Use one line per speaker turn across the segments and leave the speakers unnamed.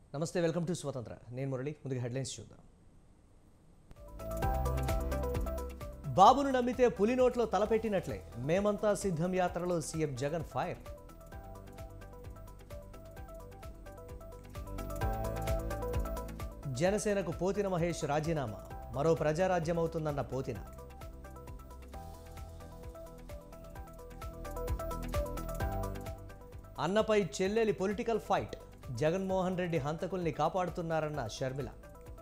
నమస్తే welcome to స్వతంత్ర నేను మురళి ముందుగా హెడ్లైన్స్ చూద్దాం బాబును నమ్మితే పులి నోట్లో తలపెట్టినట్లే మేమంతా సిద్ధం యాత్రలో సీఎం జగన్ ఫైర్ జనసేనకు పోతిన మహేష్ రాజీనామా మరో ప్రజారాజ్యం అవుతుందన్న పోతిన అన్నపై చెల్లెలి పొలిటికల్ ఫైట్ జగన్మోహన్ రెడ్డి హంతకుల్ని కాపాడుతున్నారన్న షర్మిల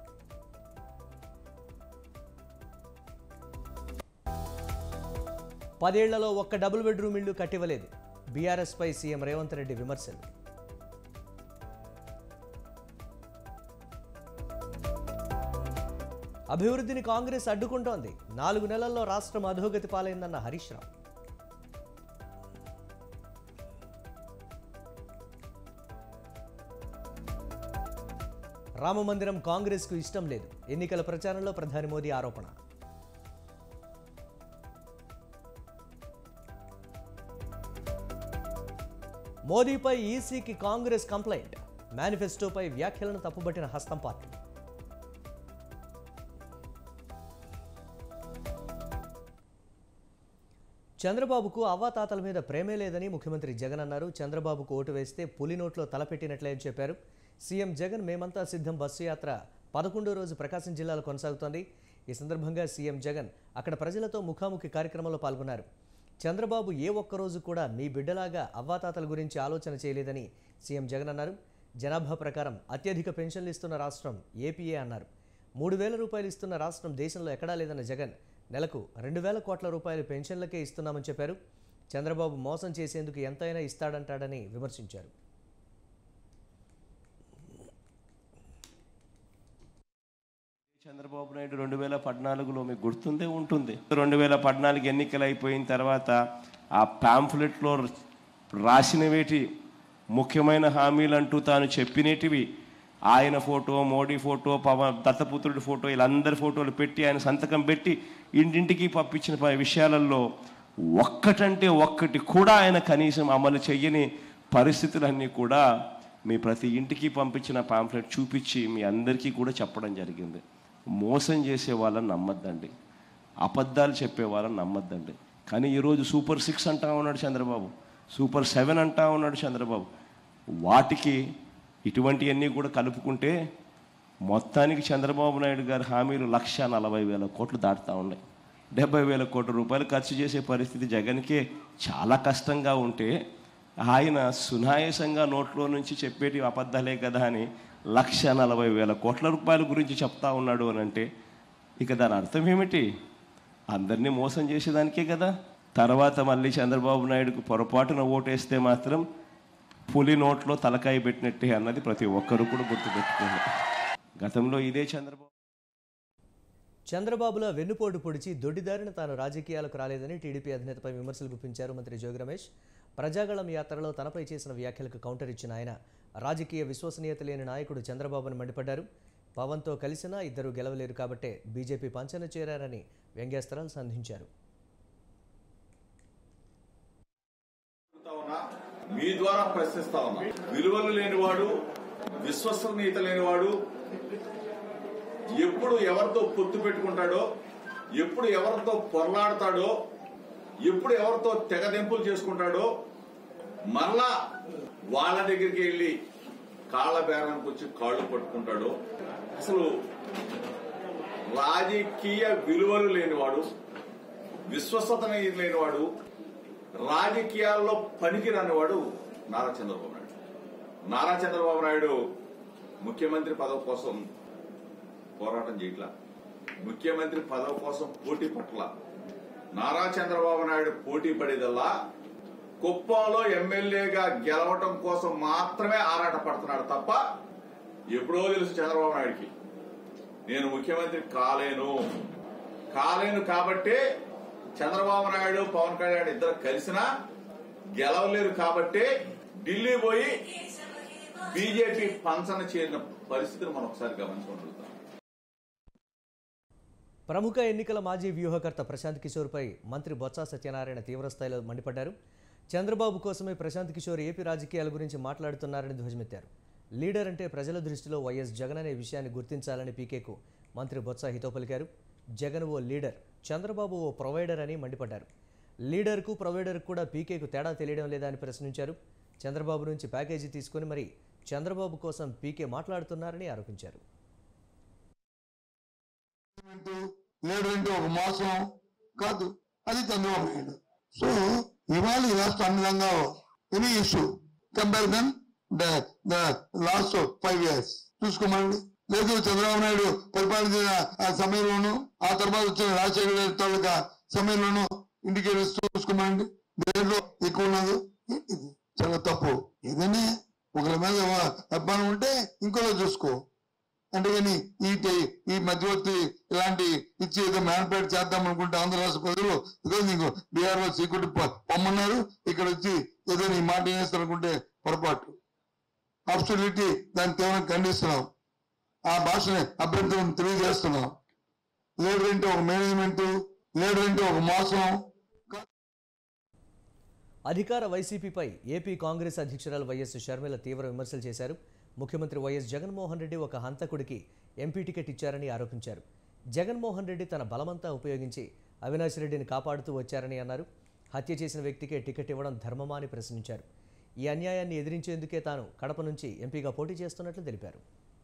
పదేళ్లలో ఒక్క డబుల్ బెడ్రూమ్ ఇల్లు కట్టివ్వలేదు బీఆర్ఎస్పై సీఎం రేవంత్ రెడ్డి విమర్శలు అభివృద్ధిని కాంగ్రెస్ అడ్డుకుంటోంది నాలుగు నెలల్లో రాష్ట్రం అధోగతి పాలైందన్న హరీష్ రావు రామమందిరం కాంగ్రెస్కు ఇష్టం లేదు ఎన్నికల ప్రచారంలో ప్రధాని మోదీ ఆరోపణ మోదీపై ఈసీకి కాంగ్రెస్ కంప్లైంట్ మేనిఫెస్టోపై వ్యాఖ్యలను తప్పుబట్టిన హస్తం పార్టీ చంద్రబాబుకు అవ్వాతాతల మీద ప్రేమే లేదని ముఖ్యమంత్రి జగన్ అన్నారు చంద్రబాబుకు ఓటు వేస్తే పులి నోట్లో తలపెట్టినట్లే అని చెప్పారు సీఎం జగన్ మేమంతా సిద్ధం బస్సు యాత్ర పదకొండో రోజు ప్రకాశం జిల్లాలో కొనసాగుతోంది ఈ సందర్భంగా సీఎం జగన్ అక్కడ ప్రజలతో ముఖాముఖి కార్యక్రమంలో పాల్గొన్నారు చంద్రబాబు ఏ ఒక్కరోజు కూడా మీ బిడ్డలాగా అవ్వాతాతల గురించి ఆలోచన చేయలేదని సీఎం జగన్ అన్నారు జనాభా ప్రకారం అత్యధిక పెన్షన్లు ఇస్తున్న రాష్ట్రం ఏపీఏ అన్నారు మూడు వేల రూపాయలు ఇస్తున్న రాష్ట్రం దేశంలో ఎక్కడా లేదన్న జగన్ నెలకు రెండు వేల కోట్ల రూపాయలు పెన్షన్లకే ఇస్తున్నామని చెప్పారు చంద్రబాబు మోసం చేసేందుకు ఎంతైనా ఇస్తాడంటాడని విమర్శించారు
చంద్రబాబు నాయుడు రెండు వేల పద్నాలుగులో మీకు గుర్తుందే ఉంటుంది రెండు వేల పద్నాలుగు ఎన్నికలు అయిపోయిన తర్వాత ఆ పాంఫ్లెట్లో రాసినవేటి ముఖ్యమైన హామీలు అంటూ తాను చెప్పినటివి ఆయన ఫోటో మోడీ ఫోటో పవన్ దత్తపుత్రుడి ఫోటో వీళ్ళందరి ఫోటోలు పెట్టి ఆయన సంతకం పెట్టి ఇంటింటికి పంపించిన ప- విషయాలలో ఒక్కటంటే ఒక్కటి కూడా ఆయన కనీసం అమలు చెయ్యని పరిస్థితులన్నీ కూడా మీ ప్రతి ఇంటికి పంపించిన పాంఫ్లెట్ చూపించి మీ అందరికీ కూడా చెప్పడం జరిగింది మోసం చేసే వాళ్ళని నమ్మద్దండి అబద్ధాలు చెప్పే వాళ్ళని నమ్మద్దండి కానీ ఈరోజు సూపర్ సిక్స్ అంటా ఉన్నాడు చంద్రబాబు సూపర్ సెవెన్ అంటా ఉన్నాడు చంద్రబాబు వాటికి ఇటువంటివన్నీ కూడా కలుపుకుంటే మొత్తానికి చంద్రబాబు నాయుడు గారి హామీలు లక్ష నలభై వేల కోట్లు దాటుతూ ఉన్నాయి డెబ్బై వేల కోట్ల రూపాయలు ఖర్చు చేసే పరిస్థితి జగన్కే చాలా కష్టంగా ఉంటే ఆయన సునాయాసంగా నోట్లో నుంచి చెప్పేటి అబద్ధాలే కదా అని లక్ష నలభై వేల కోట్ల రూపాయల గురించి చెప్తా ఉన్నాడు అని అంటే ఇక దాని అర్థం ఏమిటి అందరినీ మోసం చేసేదానికే కదా తర్వాత మళ్ళీ చంద్రబాబు నాయుడుకు పొరపాటున ఓటేస్తే మాత్రం పులి నోట్లో తలకాయ పెట్టినట్టే అన్నది ప్రతి ఒక్కరు కూడా గుర్తుపెట్టుకోండి గతంలో ఇదే చంద్రబాబు
చంద్రబాబుల వెన్నుపోటు పొడిచి దొడ్డిదారిన తాను రాజకీయాలకు రాలేదని టీడీపీ అధినేతపై విమర్శలు గుప్పించారు మంత్రి జోగి రమేష్ ప్రజాగళం యాత్రలో తనపై చేసిన వ్యాఖ్యలకు కౌంటర్ ఇచ్చిన ఆయన రాజకీయ విశ్వసనీయత లేని నాయకుడు చంద్రబాబును మండిపడ్డారు పవన్తో కలిసినా ఇద్దరు గెలవలేరు కాబట్టే బీజేపీ పంచన చేరారని వ్యంగ్యాస్త్రాలు సంధించారు
అడుగుతా ఉన్నా మీ ద్వారా ప్రశ్నిస్తా ఉన్నా విలువలు లేనివాడు విశ్వసనీయత లేనివాడు ఎప్పుడు ఎవరితో పొత్తు పెట్టుకుంటాడో ఎప్పుడు ఎవరితో పొరలాడతాడో ఎప్పుడు ఎవరితో తెగదెంపులు చేసుకుంటాడో మరలా వాళ్ళ దగ్గరికి వెళ్ళి కాళ్ళ బేరానికి వచ్చి కాళ్ళు పట్టుకుంటాడో అసలు రాజకీయ విలువలు లేనివాడు విశ్వసనీయత లేనివాడు రాజకీయాల్లో పనికిరానివాడు నారా చంద్రబాబు నాయుడు నారా చంద్రబాబు నాయుడు ముఖ్యమంత్రి పదవి కోసం పోరాటం చేయట్లా ముఖ్యమంత్రి పదవి కోసం పోటీ పట్ల నారా చంద్రబాబు నాయుడు పోటీ పడేదల్లా కుప్పంలో ఎమ్మెల్యేగా గెలవటం కోసం మాత్రమే ఆరాట పడుతున్నాడు తప్ప ఎప్పుడో తెలుసు చంద్రబాబు నాయుడికి నేను ముఖ్యమంత్రి కాలేను కాలేను కాబట్టే చంద్రబాబు నాయుడు పవన్ కళ్యాణ్ ఇద్దరు కలిసినా గెలవలేరు కాబట్టే ఢిల్లీ పోయి బీజేపీ పంచన చేరిన పరిస్థితిని మనం ఒకసారి గమనించుకుంటున్నాం
ప్రముఖ ఎన్నికల మాజీ వ్యూహకర్త ప్రశాంత్ కిషోర్పై మంత్రి బొత్స సత్యనారాయణ తీవ్రస్థాయిలో మండిపడ్డారు చంద్రబాబు కోసమే ప్రశాంత్ కిషోర్ ఏపీ రాజకీయాల గురించి మాట్లాడుతున్నారని ధ్వజమెత్తారు లీడర్ అంటే ప్రజల దృష్టిలో వైఎస్ జగన్ అనే విషయాన్ని గుర్తించాలని పీకేకు మంత్రి బొత్స హితో పలికారు జగన్ ఓ లీడర్ చంద్రబాబు ఓ ప్రొవైడర్ అని మండిపడ్డారు లీడర్కు ప్రొవైడర్కు కూడా పీకేకు తేడా తెలియడం లేదా అని ప్రశ్నించారు చంద్రబాబు నుంచి ప్యాకేజీ తీసుకొని మరి చంద్రబాబు కోసం పీకే మాట్లాడుతున్నారని ఆరోపించారు
లేడు అంటే ఒక మోసం కాదు అది చంద్రబాబు నాయుడు సో ఇవాళ ఈ రాష్ట్రం అన్ని విధంగా any issue compare then the the last five years చూసుకోమండి లేదు చంద్రబాబు నాయుడు పరిపాలించిన ఆ సమయంలోను ఆ తర్వాత వచ్చిన రాజశేఖర రెడ్డి తాలూకా సమయంలోను ఇండికేటర్స్ చూసుకోమండి దేంట్లో ఎక్కువ ఉన్నది ఇది చాలా తప్పు ఏదైనా ఒకరి మీద అభిమానం ఉంటే ఇంకోలో చూసుకో అంతేగాని ఈ టే- ఈ మధ్యవర్తి ఇలాంటి ఇచ్చి ఏదో మ్యానిపులేట్ చేద్దాం అనుకుంటే ఆంధ్ర రాష్ట్ర ప్రజలు ఏదో నీకు బీఆర్ఓ సీక్రెట్ పొమ్మన్నారు ఇక్కడ వచ్చి ఏదో నీ మాట వేస్తారు అనుకుంటే పొరపాటు అబ్సల్యూటీ దాన్ని తీవ్రంగా ఖండిస్తున్నాం ఆ భాషని అభ్యంతరం తెలియజేస్తున్నాం లీడర్ అంటే ఒక మేనేజ్మెంట్ లీడర్ అంటే ఒక మోసం
అధికార వైసీపీపై ఏపీ కాంగ్రెస్ అధ్యక్షురాలు వైఎస్ షర్మిల తీవ్ర విమర్శలు చేశారు ముఖ్యమంత్రి వైఎస్ జగన్మోహన్ రెడ్డి ఒక హంతకుడికి ఎంపీ టికెట్ ఇచ్చారని ఆరోపించారు జగన్మోహన్ రెడ్డి తన బలమంతా ఉపయోగించి అవినాష్ రెడ్డిని కాపాడుతూ వచ్చారని అన్నారు హత్య చేసిన వ్యక్తికే టికెట్ ఇవ్వడం ధర్మమా అని ప్రశ్నించారు ఈ అన్యాయాన్ని ఎదిరించేందుకే తాను కడప నుంచి ఎంపీగా పోటీ చేస్తున్నట్లు తెలిపారు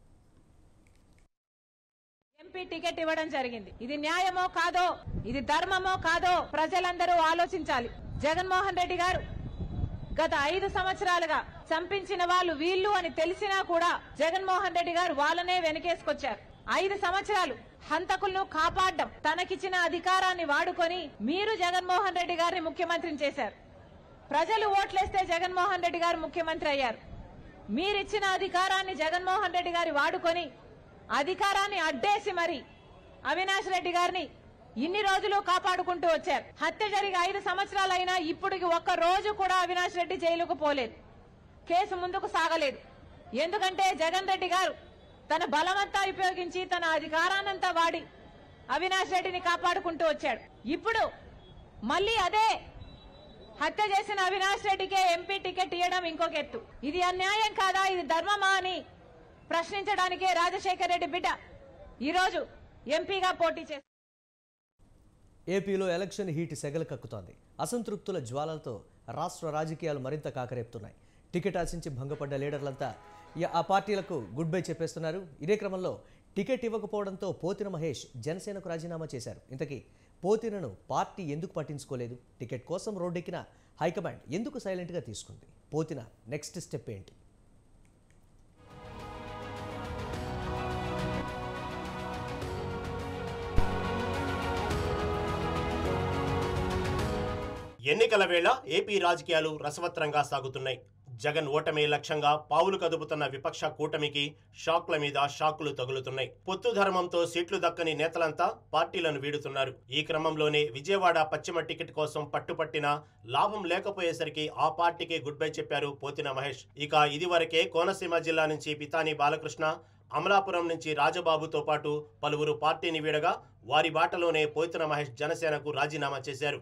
ఎంపీ టికెట్ ఇవ్వడం జరిగింది ఇది న్యాయమో కాదో ఇది ధర్మమో కాదో ప్రజలందరూ ఆలోచించాలి జగన్మోహన్ రెడ్డి గారు గత ఐదు సంవత్సరాలుగా చంపించిన వాళ్ళు వీళ్ళు అని తెలిసినా కూడా జగన్మోహన్ రెడ్డి గారు వాళ్ళనే వెనకేసుకొచ్చారు ఐదు సంవత్సరాలు హంతకులను కాపాడడం తనకిచ్చిన అధికారాన్ని వాడుకొని మీరు జగన్మోహన్ రెడ్డి గారిని ముఖ్యమంత్రిని చేశారు ప్రజలు ఓట్లేస్తే జగన్మోహన్ రెడ్డి గారు ముఖ్యమంత్రి అయ్యారు మీరిచ్చిన అధికారాన్ని జగన్మోహన్ రెడ్డి గారి వాడుకొని అధికారాన్ని అడ్డేసి మరి అవినాష్ రెడ్డి గారిని ఇన్ని రోజులు కాపాడుకుంటూ వచ్చారు హత్య జరిగి ఐదు సంవత్సరాలైనా ఇప్పటికి ఒక్క రోజు కూడా అవినాష్ రెడ్డి జైలుకు పోలేదు కేసు ముందుకు సాగలేదు ఎందుకంటే జగన్ రెడ్డి గారు తన బలమంతా ఉపయోగించి తన అధికారాన్నంతా వాడి అవినాష్ రెడ్డిని కాపాడుకుంటూ వచ్చాడు ఇప్పుడు మళ్ళీ అదే హత్య చేసిన అవినాష్ రెడ్డికే ఎంపీ టికెట్ ఇవ్వడం ఇంకొక ఎత్తు ఇది అన్యాయం కాదా ఇది ధర్మమా అని ప్రశ్నించడానికే రాజశేఖర్ రెడ్డి బిడ్డ ఈరోజు ఎంపీగా పోటీ చేశారు
ఏపీలో ఎలక్షన్ హీట్ సెగలు కక్కుతోంది అసంతృప్తుల జ్వాలలతో రాష్ట్ర రాజకీయాలు మరింత కాకరేపుతున్నాయి టికెట్ ఆశించి భంగపడ్డ లీడర్లంతా ఈ- ఆ పార్టీలకు గుడ్ బై చెప్పేస్తున్నారు ఇదే క్రమంలో టికెట్ ఇవ్వకపోవడంతో పోతిన మహేష్ జనసేనకు రాజీనామా చేశారు ఇంతకీ పోతినను పార్టీ ఎందుకు పట్టించుకోలేదు టికెట్ కోసం రోడ్డెక్కిన హైకమాండ్ ఎందుకు సైలెంట్గా తీసుకుంది పోతిన నెక్స్ట్ స్టెప్ ఏంటి
ఎన్నికల వేళ ఏపీ రాజకీయాలు రసవత్రంగా సాగుతున్నాయి జగన్ ఓటమి లక్ష్యంగా పావులు కదుపుతున్న విపక్ష కూటమికి షాక్ల మీద షాకులు తగులుతున్నాయి పొత్తు ధర్మంతో సీట్లు దక్కని నేతలంతా పార్టీలను వీడుతున్నారు ఈ క్రమంలోనే విజయవాడ పశ్చిమ టికెట్ కోసం పట్టుపట్టిన లాభం లేకపోయేసరికి ఆ పార్టీకి గుడ్ బై చెప్పారు పోతిన మహేష్ ఇక ఇదివరకే కోనసీమ జిల్లా నుంచి పితాని బాలకృష్ణ అమలాపురం నుంచి రాజబాబుతో పాటు పలువురు పార్టీని వీడగా వారి బాటలోనే పోతిన మహేష్ జనసేనకు రాజీనామా చేశారు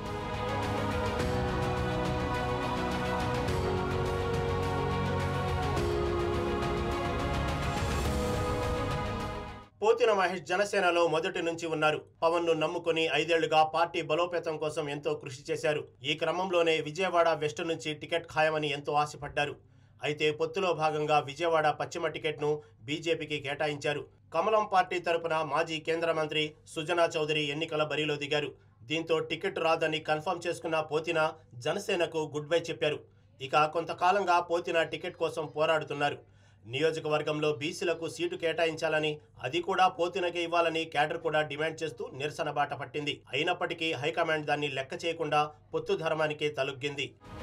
పోతిన మహేష్ జనసేనలో మొదటి నుంచి ఉన్నారు పవన్ ను నమ్ముకుని ఐదేళ్లుగా పార్టీ బలోపేతం కోసం ఎంతో కృషి చేశారు ఈ క్రమంలోనే విజయవాడ వెస్ట్ నుంచి టికెట్ ఖాయమని ఎంతో ఆశపడ్డారు అయితే పొత్తులో భాగంగా విజయవాడ పశ్చిమ టికెట్ ను బీజేపీకి కేటాయించారు కమలం పార్టీ తరపున మాజీ కేంద్ర మంత్రి సుజనా చౌదరి ఎన్నికల బరిలో దిగారు దీంతో టికెట్ రాదని కన్ఫర్మ్ చేసుకున్న పోతిన జనసేనకు గుడ్ బై చెప్పారు ఇక కొంతకాలంగా పోతిన టికెట్ కోసం పోరాడుతున్నారు నియోజకవర్గంలో బీసీలకు సీటు కేటాయించాలని అది కూడా పోతినకే ఇవ్వాలని క్యాడర్ కూడా డిమాండ్ చేస్తూ నిరసన బాట పట్టింది అయినప్పటికీ హైకమాండ్ దాన్ని లెక్క చేయకుండా పొత్తు ధర్మానికే తలొగ్గింది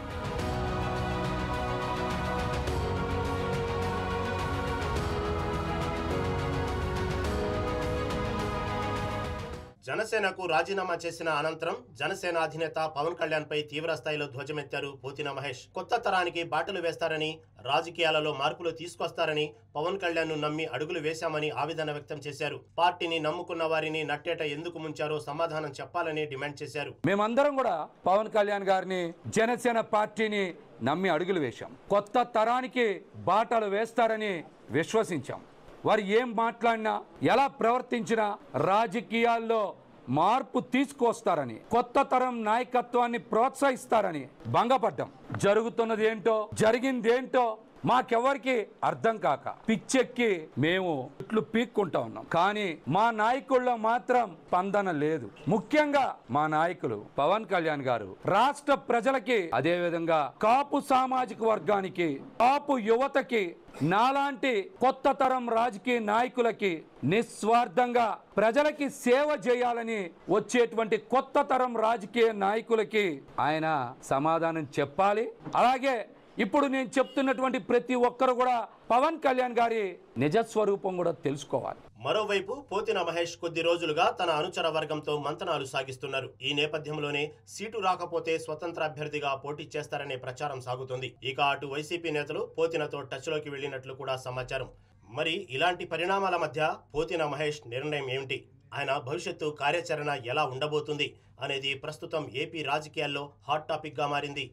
జనసేనకు రాజీనామా చేసిన అనంతరం జనసేన అధినేత పవన్ కళ్యాణ్ పై తీవ్ర స్థాయిలో ధ్వజమెత్తారు పోతిన మహేష్ కొత్త తరానికి బాటలు వేస్తారని రాజకీయాలలో మార్పులు తీసుకొస్తారని పవన్ కళ్యాణ్ ను నమ్మి అడుగులు వేశామని ఆవేదన వ్యక్తం చేశారు పార్టీని నమ్ముకున్న వారిని నట్టేట ఎందుకు ముంచారో సమాధానం చెప్పాలని డిమాండ్ చేశారు
మేమందరం కూడా పవన్ కళ్యాణ్ గారిని జనసేన పార్టీని నమ్మి అడుగులు వేశాం కొత్త తరానికి బాటలు వేస్తారని విశ్వసించాం వారు ఏం మాట్లాడినా ఎలా ప్రవర్తించినా రాజకీయాల్లో మార్పు తీసుకొస్తారని కొత్త తరం నాయకత్వాన్ని ప్రోత్సహిస్తారని భంగపడ్డాం జరుగుతున్నది ఏంటో జరిగిందేంటో మాకెవరికి అర్థం కాక పిచ్చెక్కి మేము ఇట్లు పీక్కుంటా ఉన్నాం కానీ మా నాయకుల్లో మాత్రం స్పందన లేదు ముఖ్యంగా మా నాయకులు పవన్ కళ్యాణ్ గారు రాష్ట్ర ప్రజలకి అదే విధంగా కాపు సామాజిక వర్గానికి కాపు యువతకి నాలాంటి కొత్త తరం రాజకీయ నాయకులకి నిస్వార్థంగా ప్రజలకి సేవ చేయాలని వచ్చేటువంటి కొత్త తరం రాజకీయ నాయకులకి ఆయన సమాధానం చెప్పాలి అలాగే ఇప్పుడు నేను చెప్తున్నటువంటి ప్రతి ఒక్కరు కూడా పవన్ కళ్యాణ్ గారి నిజస్వరూపం కూడా తెలుసుకోవాలి
మరోవైపు పోతిన మహేష్ కొద్ది రోజులుగా తన అనుచర వర్గంతో మంతనాలు సాగిస్తున్నారు ఈ నేపథ్యంలోనే సీటు రాకపోతే స్వతంత్ర అభ్యర్థిగా పోటీ చేస్తారనే ప్రచారం సాగుతోంది ఇక అటు వైసీపీ నేతలు పోతినతో టచ్లోకి వెళ్లినట్లు కూడా సమాచారం మరి ఇలాంటి పరిణామాల మధ్య పోతిన మహేష్ నిర్ణయం ఏమిటి ఆయన భవిష్యత్తు కార్యాచరణ ఎలా ఉండబోతుంది అనేది ప్రస్తుతం ఏపీ రాజకీయాల్లో హాట్ టాపిక్ గా మారింది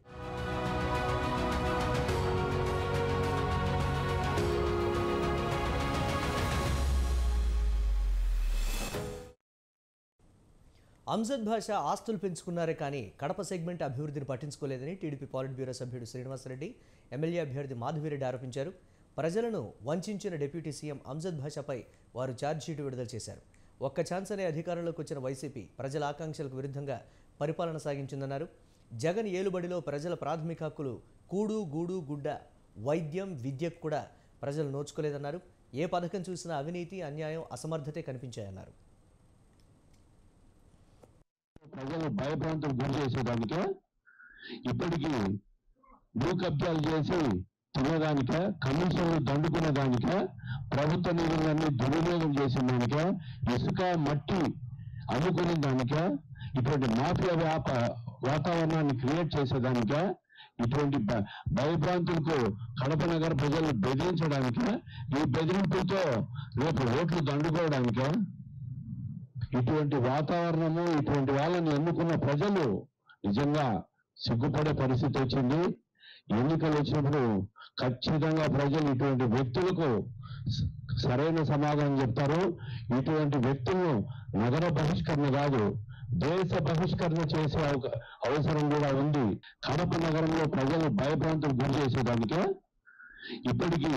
అంజద్ భాష ఆస్తులు పెంచుకున్నారే కానీ కడప సెగ్మెంట్ అభివృద్ధిని పట్టించుకోలేదని టీడీపీ పాలిట్ బ్యూరో సభ్యుడు శ్రీనివాసరెడ్డి ఎమ్మెల్యే అభ్యర్థి మాధవిరెడ్డి ఆరోపించారు ప్రజలను వంచిన డిప్యూటీ సీఎం అంజద్ భాషపై వారు ఛార్జ్షీట్ విడుదల చేశారు ఒక్క ఛాన్స్ అనే అధికారంలోకి వచ్చిన వైసీపీ ప్రజల ఆకాంక్షలకు విరుద్ధంగా పరిపాలన సాగించిందన్నారు జగన్ ఏలుబడిలో ప్రజల ప్రాథమిక హక్కులు కూడు గూడు గుడ్డ వైద్యం విద్యకు కూడా ప్రజలు నోచుకోలేదన్నారు ఏ పథకం చూసినా అవినీతి అన్యాయం అసమర్థతే కనిపించాయన్నారు
ప్రజలు భయభ్రాంతులు గురి చేసేదానికే ఇప్పటికీ భూ కబ్జాలు చేసి తినేదానికే కమిషన్లు దండుకునే దానికే ప్రభుత్వ నిధులన్నీ దుర్వినియోగం చేసిన దానికే ఇసుక మట్టి అమ్ముకునే దానికే ఇటువంటి మాఫియా వ్యాప వాతావరణాన్ని క్రియేట్ చేసేదానికే ఇటువంటి భ- భయభ్రాంతులకు కడప నగర ప్రజలు బెదిరించడానికే ఈ బెదిరింపులతో రేపు ఓట్లు దండుకోవడానికే ఇటువంటి వాతావరణము ఇటువంటి వాళ్ళని ఎన్నుకున్న ప్రజలు నిజంగా సిగ్గుపడే పరిస్థితి వచ్చింది ఎన్నికలు వచ్చినప్పుడు ఖచ్చితంగా ప్రజలు ఇటువంటి వ్యక్తులకు స- సరైన సమాధానం చెప్తారు ఇటువంటి వ్యక్తులను నగర బహిష్కరణ కాదు దేశ బహిష్కరణ చేసే అవక- అవసరం కూడా ఉంది కడప నగరంలో ప్రజలు భయభ్రాంతులు గురి చేసేదానికే ఇప్పటికీ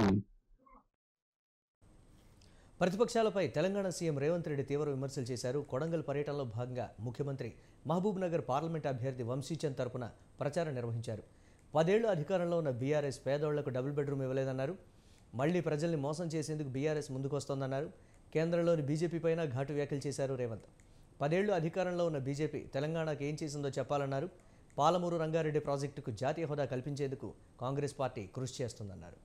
ప్రతిపక్షాలపై తెలంగాణ సీఎం రేవంత్ రెడ్డి తీవ్ర విమర్శలు చేశారు కొడంగల్ పర్యటనలో భాగంగా ముఖ్యమంత్రి మహబూబ్ నగర్ పార్లమెంట్ అభ్యర్థి వంశీచంద్ తరపున ప్రచారం నిర్వహించారు పదేళ్లు అధికారంలో ఉన్న బీఆర్ఎస్ పేదోళ్లకు డబుల్ బెడ్రూమ్ ఇవ్వలేదన్నారు మళ్లీ ప్రజల్ని మోసం చేసేందుకు బీఆర్ఎస్ ముందుకొస్తోందన్నారు కేంద్రంలోని బీజేపీ పైన ఘాటు వ్యాఖ్యలు చేశారు రేవంత్ పదేళ్లు అధికారంలో ఉన్న బీజేపీ తెలంగాణకు ఏం చేసిందో చెప్పాలన్నారు పాలమూరు రంగారెడ్డి ప్రాజెక్టుకు జాతీయ హోదా కల్పించేందుకు కాంగ్రెస్ పార్టీ కృషి చేస్తుందన్నారు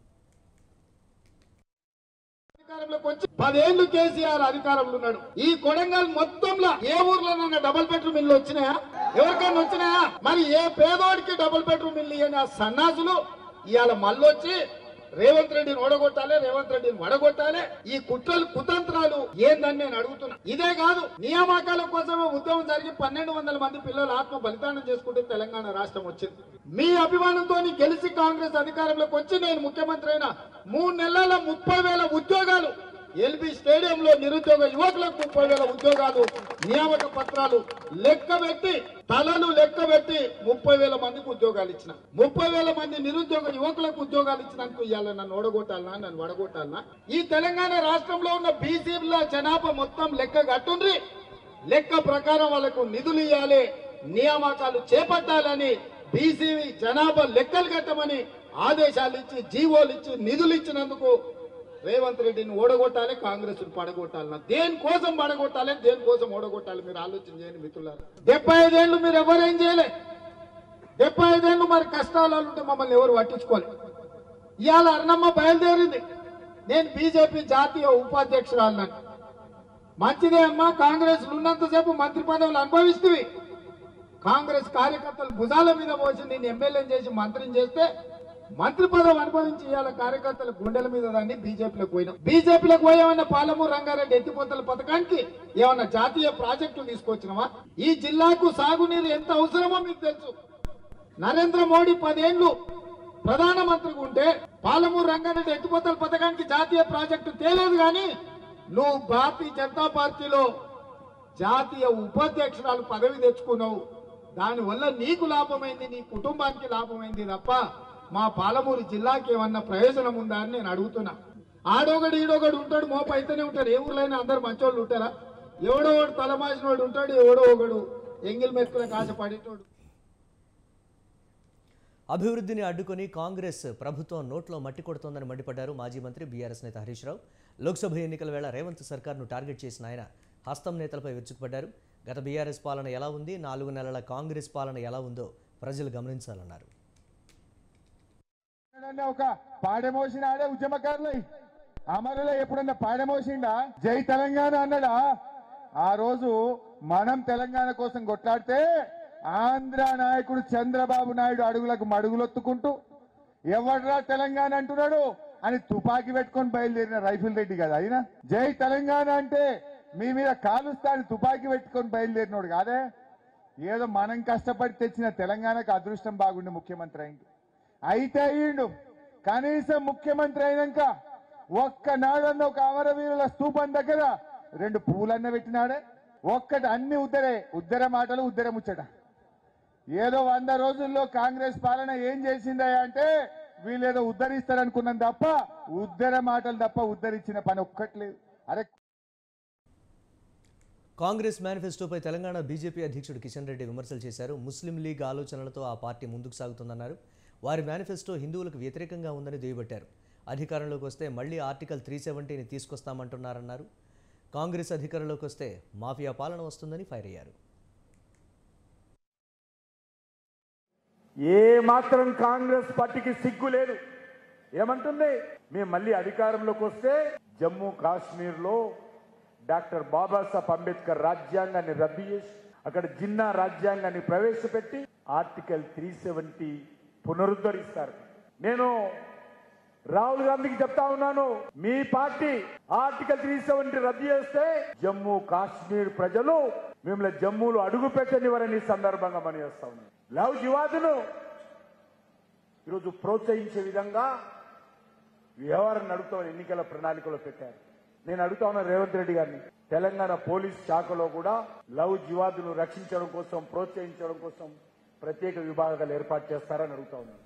అధికారంలోకి వచ్చి పదేళ్లు కేసీఆర్ అధికారంలో ఉన్నాడు ఈ కొడంగల్ మొత్తంలో ఏ ఊర్లోనన్నా డబుల్ బెడ్రూమ్ ఇల్లు వచ్చినాయా ఎవరికైనా వచ్చినాయా మరి ఏ పేదోడికి డబుల్ బెడ్రూమ్ ఇల్లు ఇయ్యని ఆ సన్నాసులు ఇవాళ మళ్ళొచ్చి రేవంత్ రెడ్డిని ఓడగొట్టాలి రేవంత్ రెడ్డిని వడగొట్టాలి ఈ కుట్రలు కుతంత్రాలు ఏందని నేను అడుగుతున్నా ఇదే కాదు నియామకాల కోసమే ఉద్యమం జరిగి పన్నెండు వందల మంది పిల్లలు ఆత్మ బలిదానం చేసుకుంటే తెలంగాణ రాష్ట్రం వచ్చింది మీ అభిమానంతో గెలిచి కాంగ్రెస్ అధికారంలోకి వచ్చి నేను ముఖ్యమంత్రి అయిన మూడు నెలల ముప్పై వేల ఉద్యోగాలు ఎల్బీ స్టేడియంలో నిరుద్యోగ యువకులకు ముప్పై వేల ఉద్యోగాలు నియామక పత్రాలు లెక్క పెట్టి తలలు లెక్క పెట్టి ముప్పై వేల మందికి ఉద్యోగాలు ఇచ్చిన ముప్పై వేల మంది నిరుద్యోగ యువకులకు ఉద్యోగాలు ఇచ్చినందుకు ఇవాళ నన్ను ఓడగొట్టాలనా నన్ను వడగొట్టాలనా ఈ తెలంగాణ రాష్ట్రంలో ఉన్న బీసీల జనాభా మొత్తం లెక్క కట్టుండ్రి లెక్క ప్రకారం వాళ్ళకు నిధులు ఇవ్వాలి నియామకాలు చేపట్టాలని బీసీ జనాభా లెక్కలు కట్టమని ఆదేశాలు ఇచ్చి జీవోలు ఇచ్చి నిధులు ఇచ్చినందుకు రేవంత్ రెడ్డిని ఓడగొట్టాలి కాంగ్రెస్ పడగొట్టాలి దేనికోసం పడగొట్టాలి దేనికోసం ఓడగొట్టాలి మీరు ఆలోచన చేయండి మిత్రులారా డెబ్బై ఐదేళ్లు మీరు ఎవరేం చేయలే డెబ్బై ఐదేళ్లు మరి కష్టాలు ఉంటే మమ్మల్ని ఎవరు పట్టించుకోలే ఇవాళ అర్ణమ్మ బయలుదేరింది నేను బీజేపీ జాతీయ ఉపాధ్యక్షురాలను మంచిదే అమ్మా కాంగ్రెస్ ఉన్నంతసేపు మంత్రి పదవులు అనుభవిస్తుంది కాంగ్రెస్ కార్యకర్తలు భుజాల మీద పోసి నేను ఎమ్మెల్యేని చేసి మంత్రిని చేస్తే మంత్రి పదవి అనుభవించి ఇవాళ కార్యకర్తల గుండెల మీద దాన్ని బీజేపీలోకి పోయినాం బీజేపీలోకి పోయామన్న పాలమూరు రంగారెడ్డి ఎత్తిపోతల పథకానికి ఏమన్నా జాతీయ ప్రాజెక్టులు తీసుకొచ్చినావా ఈ జిల్లాకు సాగునీరు ఎంత అవసరమో మీకు తెలుసు నరేంద్ర మోడీ పదేళ్లు ప్రధానమంత్రికి ఉంటే పాలమూరు రంగారెడ్డి ఎత్తిపోతల పథకానికి జాతీయ ప్రాజెక్టు తేలేదు కానీ నువ్వు భారతీయ జనతా పార్టీలో జాతీయ ఉపాధ్యక్షురాలు పదవి తెచ్చుకున్నావు దానివల్ల నీకు లాభమైంది నీ కుటుంబానికి లాభమైంది తప్ప మా పాలమూరు జిల్లాకి ఏమన్నా ప్రయోజనం ఉందా అని నేను అడుగుతున్నా ఆడొకడు ఈడొకడు ఉంటాడు మోపు అయితేనే ఉంటాడు ఏ ఊర్లైనా అందరు మంచోళ్ళు ఉంటారా ఎవడో ఒకడు తలమాసినోడు ఉంటాడు ఎవడో ఒకడు ఎంగిల్ మెతుకులకు ఆశపడేటోడు
అభివృద్ధిని అడ్డుకొని కాంగ్రెస్ ప్రభుత్వం నోట్లో మట్టి కొడుతోందని మండిపడ్డారు మాజీ మంత్రి బీఆర్ఎస్ నేత హరీష్ రావు లోక్సభ ఎన్నికల వేళ రేవంత్ సర్కార్ను టార్గెట్ చేసిన ఆయన హస్తం నేతలపై విరుచుకుపడ్డారు గత బీఆర్ఎస్ పాలన ఎలా ఉంది నాలుగు నెలల కాంగ్రెస్ పాలన ఎలా ఉందో ప్రజలు గమనించాలన్నారు
ఎప్పుడన్నా ఒక పాడెమోసినాడే ఉద్యమకారులై అమరులో ఎప్పుడన్నా పాడెమోసిండా జై తెలంగాణ అన్నాడా ఆ రోజు మనం తెలంగాణ కోసం కొట్లాడితే ఆంధ్ర నాయకుడు చంద్రబాబు నాయుడు అడుగులకు మడుగులొత్తుకుంటూ ఎవడ్రా తెలంగాణ అంటున్నాడు అని తుపాకీ పెట్టుకొని బయలుదేరిన రైఫిల్ రెడ్డి కదా అయినా జై తెలంగాణ అంటే మీ మీద కాలుస్తాని తుపాకీ పెట్టుకొని బయలుదేరినోడు కాదే ఏదో మనం కష్టపడి తెచ్చిన తెలంగాణకు అదృష్టం బాగుండే ముఖ్యమంత్రి అయింది అయితే అయ్యిండు కనీసం ముఖ్యమంత్రి అయినాక ఒక్కనాడన్న ఒక అమరవీరుల స్తూపం దగ్గర రెండు పూలన్న పెట్టినాడే ఒక్కటి అన్ని ఉద్దరే ఉద్దర మాటలు ఉద్దర ముచ్చట ఏదో వంద రోజుల్లో కాంగ్రెస్ పాలన ఏం చేసిందయ్యా అంటే వీళ్ళేదో ఉద్ధరిస్తారనుకున్నాం తప్ప ఉద్దర మాటలు తప్ప ఉద్ధరించిన పని ఒక్కట్లేదు అరే
కాంగ్రెస్ మేనిఫెస్టోపై తెలంగాణ బీజేపీ అధ్యక్షుడు కిషన్ రెడ్డి విమర్శలు చేశారు ముస్లిం లీగ్ ఆలోచనలతో ఆ పార్టీ ముందుకు సాగుతుందన్నారు వారి మేనిఫెస్టో హిందువులకు వ్యతిరేకంగా ఉందని దుయ్యబట్టారు అధికారంలోకి వస్తే మళ్లీ ఆర్టికల్ త్రీ సెవెంటీని తీసుకొస్తామంటున్నారన్నారు కాంగ్రెస్ అధికారంలోకి వస్తే మాఫియా పాలన వస్తుందని ఫైర్ అయ్యారు
ఏ మాత్రం కాంగ్రెస్ పార్టీకి సిగ్గు లేదు ఏమంటుంది మేము మళ్ళీ అధికారంలోకి వస్తే జమ్మూ కాశ్మీర్ లో డాక్టర్ బాబాసాహెబ్ అంబేద్కర్ రాజ్యాంగాన్ని రద్దు చేసి అక్కడ జిన్నా రాజ్యాంగాన్ని ప్రవేశపెట్టి ఆర్టికల్ త్రీ సెవెంటీ పునరుద్ధరిస్తారు నేను రాహుల్ గాంధీకి చెప్తా ఉన్నాను మీ పార్టీ ఆర్టికల్ త్రీ సెవెంటీ రద్దు చేస్తే జమ్మూ కాశ్మీర్ ప్రజలు మిమ్మల్ని జమ్మూలో అడుగు పెట్టనివ్వరని ఈ సందర్భంగా మనం చేస్తా ఉన్నాం లవ్ జివాదును ఈరోజు ప్రోత్సహించే విధంగా వ్యవహారం నడుపుతామని ఎన్నికల ప్రణాళికలో పెట్టారు నేను అడుగుతా ఉన్నా రేవంత్ రెడ్డి గారిని తెలంగాణ పోలీస్ శాఖలో కూడా లవ్ జివాదును రక్షించడం కోసం ప్రోత్సహించడం కోసం ప్రత్యేక విభాగాలు ఏర్పాటు చేస్తారని అడుగుతా ఉన్నాను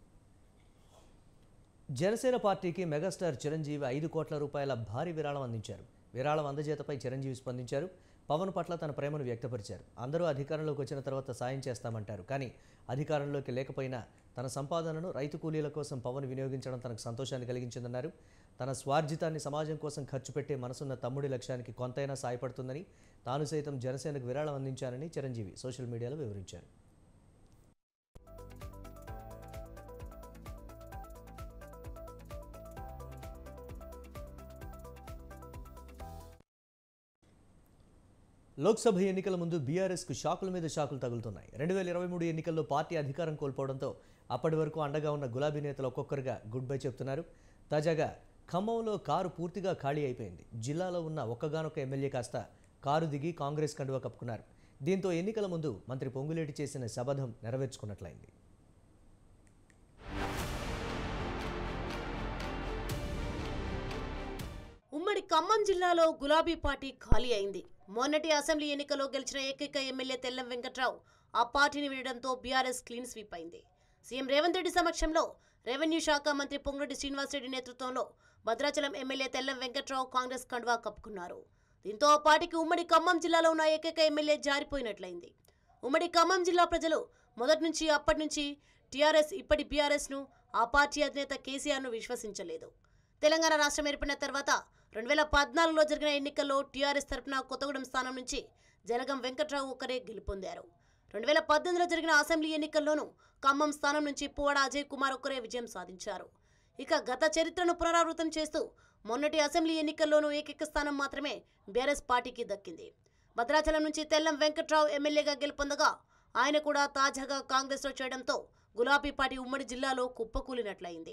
జనసేన పార్టీకి మెగాస్టార్ చిరంజీవి ఐదు కోట్ల రూపాయల భారీ విరాళం అందించారు విరాళం అందజేతపై చిరంజీవి స్పందించారు పవన్ పట్ల తన ప్రేమను వ్యక్తపరిచారు అందరూ అధికారంలోకి వచ్చిన తర్వాత సాయం చేస్తామంటారు కానీ అధికారంలోకి లేకపోయినా తన సంపాదనను రైతు కూలీల కోసం పవన్ వినియోగించడం తనకు సంతోషాన్ని కలిగించిందన్నారు తన స్వార్జితాన్ని సమాజం కోసం ఖర్చు పెట్టే మనసున్న తమ్ముడి లక్ష్యానికి కొంతైనా సాయపడుతుందని తాను సైతం జనసేనకు విరాళం అందించానని చిరంజీవి సోషల్ మీడియాలో వివరించారు లోక్సభ ఎన్నికల ముందు బీఆర్ఎస్కు షాకుల మీద షాకులు తగులుతున్నాయి రెండు వేల ఇరవై మూడు ఎన్నికల్లో పార్టీ అధికారం కోల్పోవడంతో అప్పటి వరకు అండగా ఉన్న గులాబీ నేతలు ఒక్కొక్కరుగా గుడ్ బై చెప్తున్నారు తాజాగా ఖమ్మంలో కారు పూర్తిగా ఖాళీ అయిపోయింది జిల్లాలో ఉన్న ఒక్కగానొక్క ఎమ్మెల్యే కాస్త కారు దిగి కాంగ్రెస్ కండువా కప్పుకున్నారు దీంతో ఎన్నికల ముందు మంత్రి పొంగులేటి చేసిన శపథం నెరవేర్చుకున్నట్లయింది
ఉమ్మడి ఖమ్మం జిల్లాలో గులాబీ పార్టీ ఖాళీ అయింది మొన్నటి అసెంబ్లీ ఎన్నికలో గెలిచిన ఏకైక ఎమ్మెల్యే తెల్లం వెంకట్రావు ఆ పార్టీని వీడడంతో బీఆర్ఎస్ క్లీన్ స్వీప్ అయింది సీఎం రేవంత్ రెడ్డి సమక్షంలో రెవెన్యూ శాఖ మంత్రి పొంగురెడ్డి శ్రీనివాసరెడ్డి నేతృత్వంలో భద్రాచలం ఎమ్మెల్యే తెల్లం వెంకట్రావు కాంగ్రెస్ కండువా కప్పుకున్నారు దీంతో ఆ పార్టీకి ఉమ్మడి ఖమ్మం జిల్లాలో ఉన్న ఏకైక ఎమ్మెల్యే జారిపోయినట్లయింది ఉమ్మడి ఖమ్మం జిల్లా ప్రజలు మొదటి నుంచి అప్పటి నుంచి టీఆర్ఎస్ ఇప్పటి బీఆర్ఎస్ను ఆ పార్టీ అధినేత కేసీఆర్ను విశ్వసించలేదు తెలంగాణ రాష్ట్రం ఏర్పడిన తర్వాత రెండు వేల పద్నాలుగులో జరిగిన ఎన్నికల్లో టీఆర్ఎస్ తరపున కొత్తగూడెం స్థానం నుంచి జలగం వెంకట్రావు ఒక్కరే గెలుపొందారు రెండు వేల పద్దెనిమిదిలో జరిగిన అసెంబ్లీ ఎన్నికల్లోనూ ఖమ్మం స్థానం నుంచి పువ్వాడ అజయ్ కుమార్ ఒక్కరే విజయం సాధించారు ఇక గత చరిత్రను పునరావృతం చేస్తూ మొన్నటి అసెంబ్లీ ఎన్నికల్లోనూ ఏకైక స్థానం మాత్రమే బీఆర్ఎస్ పార్టీకి దక్కింది భద్రాచలం నుంచి తెల్లం వెంకట్రావు ఎమ్మెల్యేగా గెలుపొందగా ఆయన కూడా తాజాగా కాంగ్రెస్లో చేయడంతో గులాబీ పార్టీ ఉమ్మడి జిల్లాలో కుప్పకూలినట్లయింది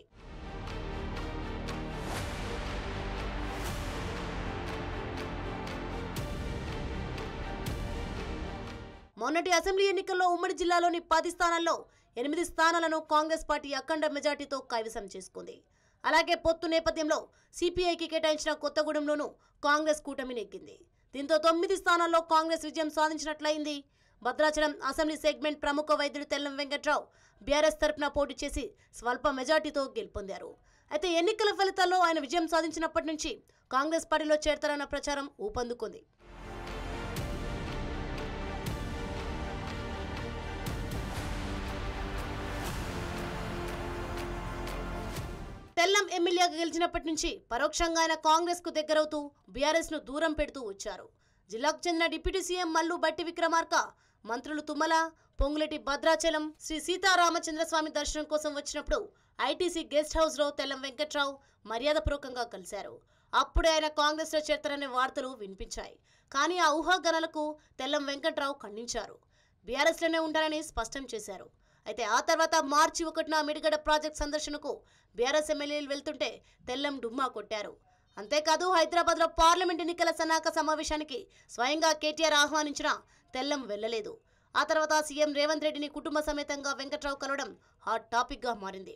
మొన్నటి అసెంబ్లీ ఎన్నికల్లో ఉమ్మడి జిల్లాలోని పది స్థానాల్లో ఎనిమిది స్థానాలను కాంగ్రెస్ పార్టీ అఖండ మెజార్టీతో కైవసం చేసుకుంది అలాగే పొత్తు నేపథ్యంలో సిపిఐకి కేటాయించిన కొత్తగూడెంలోనూ కాంగ్రెస్ కూటమి నెగ్గింది దీంతో తొమ్మిది స్థానాల్లో కాంగ్రెస్ విజయం సాధించినట్లయింది భద్రాచలం అసెంబ్లీ సెగ్మెంట్ ప్రముఖ వైద్యుడు తెల్లం వెంకట్రావు బీఆర్ఎస్ తరపున పోటీ చేసి స్వల్ప మెజార్టీతో గెలుపొందారు అయితే ఎన్నికల ఫలితాల్లో ఆయన విజయం సాధించినప్పటి నుంచి కాంగ్రెస్ పార్టీలో చేరతారన్న ప్రచారం ఊపందుకుంది తెల్లం ఎమ్మెల్యేగా గెలిచినప్పటి నుంచి పరోక్షంగా ఆయన కాంగ్రెస్ కు దగ్గరవుతూ బీఆర్ఎస్ ను దూరం పెడుతూ వచ్చారు జిల్లాకు చెందిన డిప్యూటీ సీఎం మల్లు బట్టి విక్రమార్క మంత్రులు తుమ్మల పొంగులెట్టి భద్రాచలం శ్రీ సీతారామచంద్రస్వామి దర్శనం కోసం వచ్చినప్పుడు ఐటీసీ గెస్ట్ హౌస్ లో తెల్లం వెంకట్రావు మర్యాదపూర్వకంగా కలిశారు అప్పుడే ఆయన కాంగ్రెస్ లో చేరతారనే వార్తలు వినిపించాయి కానీ ఆ ఊహాగణాలకు తెల్లం వెంకట్రావు ఖండించారు బీఆర్ఎస్ లోనే ఉంటారని స్పష్టం చేశారు అయితే ఆ తర్వాత మార్చి ఒకటిన మిడిగడ ప్రాజెక్ట్ సందర్శనకు బీఆర్ఎస్ ఎమ్మెల్యేలు వెళ్తుంటే తెల్లం డుమ్మా కొట్టారు అంతేకాదు హైదరాబాద్ లో పార్లమెంట్ ఎన్నికల సన్నాహక సమావేశానికి స్వయంగా కేటీఆర్ ఆహ్వానించిన తెల్లం వెళ్ళలేదు ఆ తర్వాత సీఎం రేవంత్ రెడ్డిని కుటుంబ సమేతంగా వెంకట్రావు కలవడం హాట్ టాపిక్ గా మారింది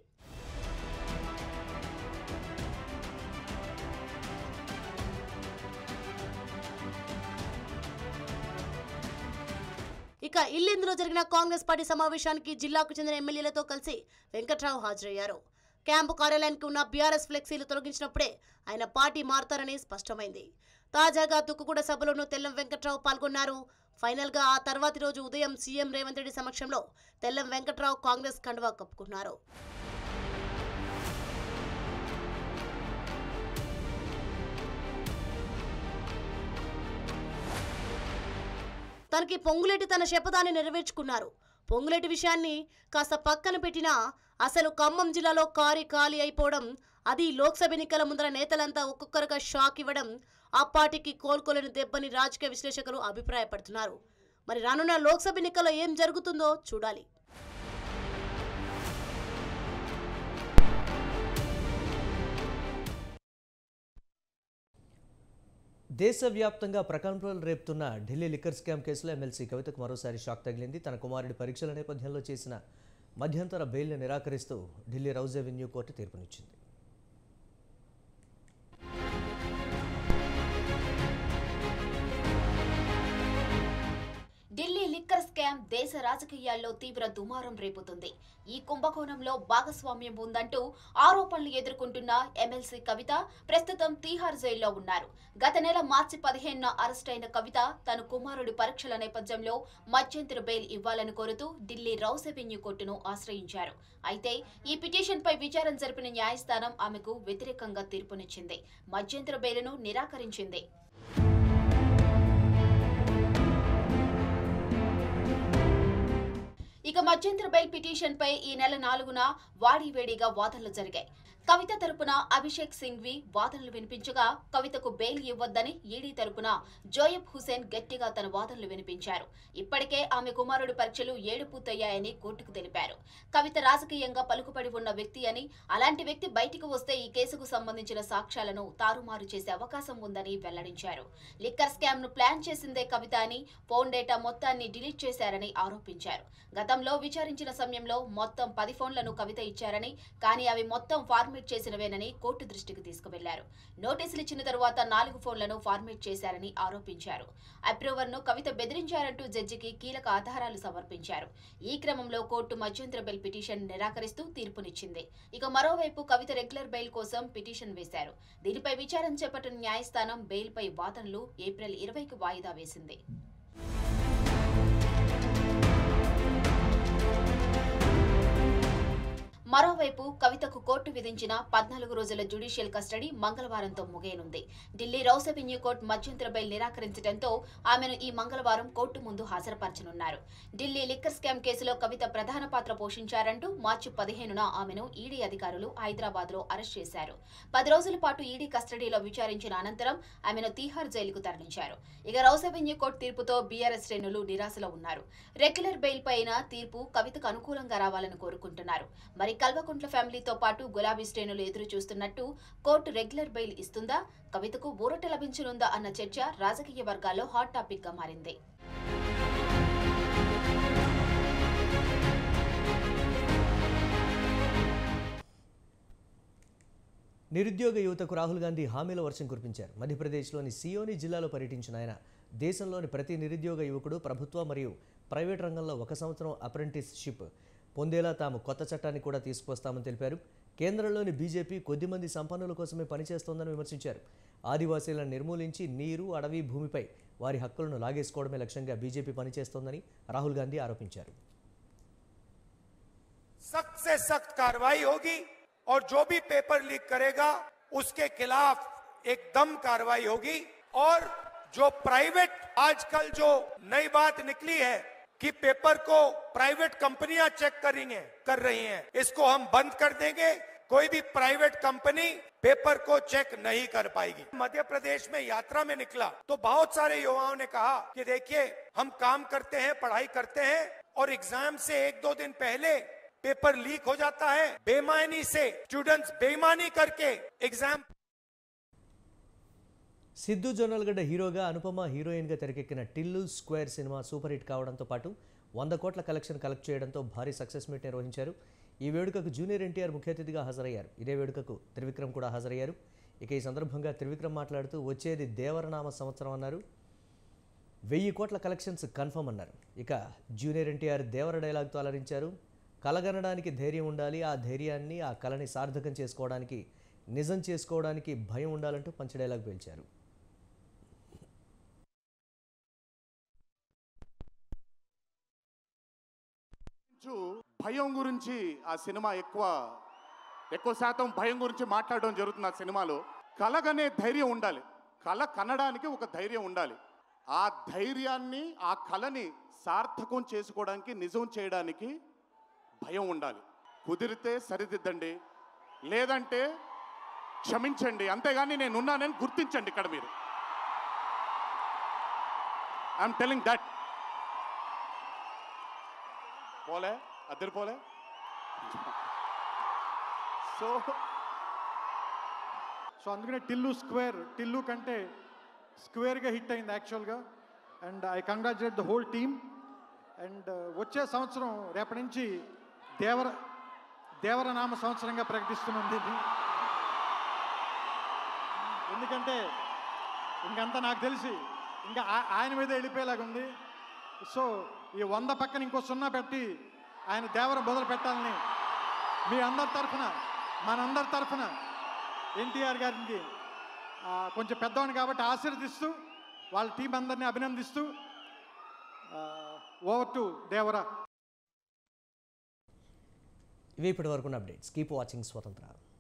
ఇక ఇల్లెందులో జరిగిన కాంగ్రెస్ పార్టీ సమావేశానికి జిల్లాకు చెందిన ఎమ్మెల్యేలతో కలిసి వెంకట్రావు హాజరయ్యారు క్యాంపు కార్యాలయానికి ఉన్న బీఆర్ఎస్ ఫ్లెక్సీలు తొలగించినప్పుడే ఆయన పార్టీ మారతారని స్పష్టమైంది తాజాగా తుక్కుగూడ సభలోనూ తెల్లం వెంకట్రావు పాల్గొన్నారు ఫైనల్ గా ఆ తర్వాతి రోజు ఉదయం సీఎం రేవంత్ రెడ్డి సమక్షంలో తెల్లం వెంకట్రావు కాంగ్రెస్ కండువా కప్పుకున్నారు తనకి పొంగులేటి తన శపథాన్ని నెరవేర్చుకున్నారు పొంగులేటి విషయాన్ని కాస్త పక్కన పెట్టినా అసలు ఖమ్మం జిల్లాలో కారి ఖాళీ అయిపోవడం అది లోక్సభ ఎన్నికల ముందర నేతలంతా ఒక్కొక్కరుగా షాక్ ఇవ్వడం ఆ పార్టీకి కోలుకోలేని దెబ్బని రాజకీయ విశ్లేషకులు అభిప్రాయపడుతున్నారు మరి రానున్న లోక్సభ ఎన్నికల్లో ఏం జరుగుతుందో చూడాలి
దేశవ్యాప్తంగా ప్రకంపనలు రేపుతున్న ఢిల్లీ లిక్కర్ స్కామ్ కేసులో ఎమ్మెల్సీ కవితకు మరోసారి షాక్ తగిలింది తన కుమారుడి పరీక్షల నేపథ్యంలో చేసిన మధ్యంతర బెయిల్ని నిరాకరిస్తూ ఢిల్లీ రౌజ్ అవెన్యూ కోర్టు తీర్పునిచ్చింది
ఢిల్లీ లిక్కర్ స్కామ్ దేశ రాజకీయాల్లో తీవ్ర దుమారం రేపుతుంది ఈ కుంభకోణంలో భాగస్వామ్యం ఉందంటూ ఆరోపణలు ఎదుర్కొంటున్న ఎమ్మెల్సీ కవిత ప్రస్తుతం తీహార్ జైల్లో ఉన్నారు గత నెల మార్చి పదిహేనున అరెస్ట్ అయిన కవిత తన కుమారుడి పరీక్షల నేపథ్యంలో మధ్యంతర బెయిల్ ఇవ్వాలని కోరుతూ ఢిల్లీ రౌస్ అవెన్యూ కోర్టును ఆశ్రయించారు అయితే ఈ పిటిషన్పై విచారణ జరిపిన న్యాయస్థానం ఆమెకు వ్యతిరేకంగా తీర్పునిచ్చింది మధ్యంతర బెయిల్ను నిరాకరించింది ఇక మధ్యంతర బెయిల్ పిటిషన్ పై ఈ నెల నాలుగున వాడివేడిగా వాదనలు జరిగాయి కవిత తరపున అభిషేక్ సింఘ్వి వాదనలు వినిపించగా కవితకు బెయిల్ ఇవ్వొద్దని ఈడీ తరపున జోయబ్ హుసేన్ గట్టిగా తన వాదనలు వినిపించారు ఇప్పటికే ఆమె కుమారుడి పరీక్షలు ఏడు పూర్తయ్యాయని కోర్టుకు తెలిపారు కవిత రాజకీయంగా పలుకుబడి ఉన్న వ్యక్తి అని అలాంటి వ్యక్తి బయటికి వస్తే ఈ కేసుకు సంబంధించిన సాక్ష్యాలను తారుమారు చేసే అవకాశం ఉందని వెల్లడించారు లిక్కర్ స్కామ్ ను ప్లాన్ చేసిందే కవిత అని ఫోన్ డేటా మొత్తాన్ని డిలీట్ చేశారని ఆరోపించారు గతంలో విచారించిన సమయంలో మొత్తం పది ఫోన్లను కవిత ఇచ్చారని కానీ అవి మొత్తం ఫార్మేట్ చేసినవేనని కోర్టు దృష్టికి తీసుకువెళ్లారు నోటీసులు ఇచ్చిన తరువాత నాలుగు ఫోన్లను ఫార్మేట్ చేశారని ఆరోపించారు అప్రూవర్ ను కవిత బెదిరించారంటూ జడ్జికి కీలక ఆధారాలు సమర్పించారు ఈ క్రమంలో కోర్టు మధ్యంతర బెయిల్ పిటిషన్ నిరాకరిస్తూ తీర్పునిచ్చింది ఇక మరోవైపు కవిత రెగ్యులర్ బెయిల్ కోసం పిటిషన్ వేశారు దీనిపై విచారణ చేపట్టిన న్యాయస్థానం బెయిల్పై వాదనలు ఏప్రిల్ ఇరవైకి వాయిదా వేసింది మరోవైపు కవితకు కోర్టు విధించిన పద్నాలుగు రోజుల జ్యుడిషియల్ కస్టడీ మంగళవారంతో ముగియనుంది ఢిల్లీ రౌస్ అవెన్యూ కోర్టు మధ్యంతర బెయిల్ నిరాకరించడంతో ఆమెను ఈ మంగళవారం కోర్టు ముందు హాజరుపరచనున్నారు ఢిల్లీ లిక్కర్ స్కామ్ కేసులో కవిత ప్రధాన పాత్ర పోషించారంటూ మార్చి పదిహేనున ఆమెను ఈడీ అధికారులు హైదరాబాద్ లో అరెస్ట్ చేశారు పది రోజుల పాటు ఈడీ కస్టడీలో విచారించిన అనంతరం ఆమెను తీహార్ జైలుకు తరలించారు ఇక రౌస్ అవెన్యూ కోర్టు తీర్పుతో బీఆర్ఎస్ శ్రేణులు నిరాశలో ఉన్నారు రెగ్యులర్ బెయిల్ పైన తీర్పు కవితకు అనుకూలంగా రావాలని కోరుకుంటున్నారు మరి కల్వకుంట్ల ఫ్యామిలీతో పాటు గులాబీ శ్రేణులు ఎదురు చూస్తున్నట్టు కోర్టు రెగ్యులర్ బెయిల్ ఇస్తుందా కవితకు ఊరట లభించనుందా అన్న చర్చ రాజకీయ వర్గాల్లో హాట్ టాపిక్ గా మారింది
నిరుద్యోగ యువతకు రాహుల్ గాంధీ హామీల వర్షం కురిపించారు మధ్యప్రదేశ్లోని సియోని జిల్లాలో పర్యటించిన ఆయన దేశంలోని ప్రతి నిరుద్యోగ యువకుడు ప్రభుత్వ మరియు ప్రైవేట్ రంగంలో ఒక సంవత్సరం అప్రెంటిస్షిప్ పొందేలా తాము కొత్త చట్టాన్ని కూడా తీసుకొస్తామని తెలిపారు కేంద్రంలోని బీజేపీ కొద్దిమంది సంపన్నుల కోసమే పనిచేస్తోందని విమర్శించారు ఆదివాసీలను నిర్మూలించి నీరు అడవి భూమిపై వారి హక్కులను లాగేసుకోవడమే లక్ష్యంగా బీజేపీ పనిచేస్తోందని రాహుల్ గాంధీ ఆరోపించారు
सख्त से सख्त कार्रवाई होगी और जो भी पेपर लीक करेगा उसके खिलाफ एकदम कार्रवाई होगी और जो प्राइवेट आजकल जो नई बात निकली है कि पेपर को प्राइवेट कंपनियां चेक करेंगे कर रही हैं इसको हम बंद कर देंगे कोई भी प्राइवेट कंपनी पेपर को चेक नहीं कर पाएगी मध्य प्रदेश में यात्रा में निकला तो बहुत सारे युवाओं ने कहा कि देखिए हम काम करते हैं पढ़ाई करते हैं और एग्जाम से एक दो दिन पहले पेपर लीक हो जाता है बेमानी से स्टूडेंट्स बेईमानी करके एग्जाम
సిద్ధు జొన్నలగడ్డ హీరోగా అనుపమ హీరోయిన్గా తెరకెక్కిన Tillu square cinema super hit కావడంతో పాటు వంద కోట్ల కలెక్షన్ కలెక్ట్ చేయడంతో భారీ సక్సెస్ మీట్ నిర్వహించారు ఈ వేడుకకు జూనియర్ ఎన్టీఆర్ ముఖ్య అతిథిగా హాజరయ్యారు ఇదే వేడుకకు త్రివిక్రమ్ కూడా హాజరయ్యారు ఇక ఈ సందర్భంగా త్రివిక్రమ్ మాట్లాడుతూ వచ్చేది దేవరనామ సంవత్సరం అన్నారు వెయ్యి కోట్ల కలెక్షన్స్ కన్ఫర్మ్ అన్నారు ఇక జూనియర్ ఎన్టీఆర్ దేవర డైలాగ్తో అలరించారు కలగనడానికి ధైర్యం ఉండాలి ఆ ధైర్యాన్ని ఆ కళని సార్థకం చేసుకోవడానికి నిజం చేసుకోవడానికి భయం ఉండాలంటూ పంచ డైలాగ్ పేల్చారు
గురించు భయం గురించి ఆ సినిమా ఎక్కువ ఎక్కువ శాతం భయం గురించి మాట్లాడడం జరుగుతుంది ఆ సినిమాలో కలగనే ధైర్యం ఉండాలి కళ కనడానికి ఒక ధైర్యం ఉండాలి ఆ ధైర్యాన్ని ఆ కళని సార్థకం చేసుకోవడానికి నిజం చేయడానికి భయం ఉండాలి కుదిరితే సరిదిద్దండి లేదంటే క్షమించండి అంతేగాని నేను ఉన్నానని గుర్తించండి ఇక్కడ మీరు ఐఎమ్ టెలింగ్ దట్ పోలే అద్దరు పోలే
సో సో అందుకనే టిల్లు స్క్వేర్ టిల్లు కంటే స్క్వేర్గా హిట్ అయింది యాక్చువల్గా and I congratulate the whole team and వచ్చే సంవత్సరం రేపటి నుంచి దేవర దేవరనామ సంవత్సరంగా ప్రకటిస్తున్నాం దీన్ని ఎందుకంటే ఇంకంతా నాకు తెలిసి ఇంకా ఆ- ఆయన మీద వెళ్ళిపోయేలాగా ఉంది సో ఈ వంద పక్కన ఇంకో సున్నా పెట్టి ఆయన దేవరం మొదలు పెట్టాలని మీ అందరి తరఫున మనందరి తరఫున ఎన్టీఆర్ గారికి ఆ, కొంచెం పెద్దవాడిని కాబట్టి ఆశీర్వదిస్తూ వాళ్ళ టీం అందరినీ అభినందిస్తూ ఓవర్ టు దేవరా
ఇవి ఇప్పటి వరకు అప్డేట్స్ కీప్ వాచింగ్ స్వతంత్ర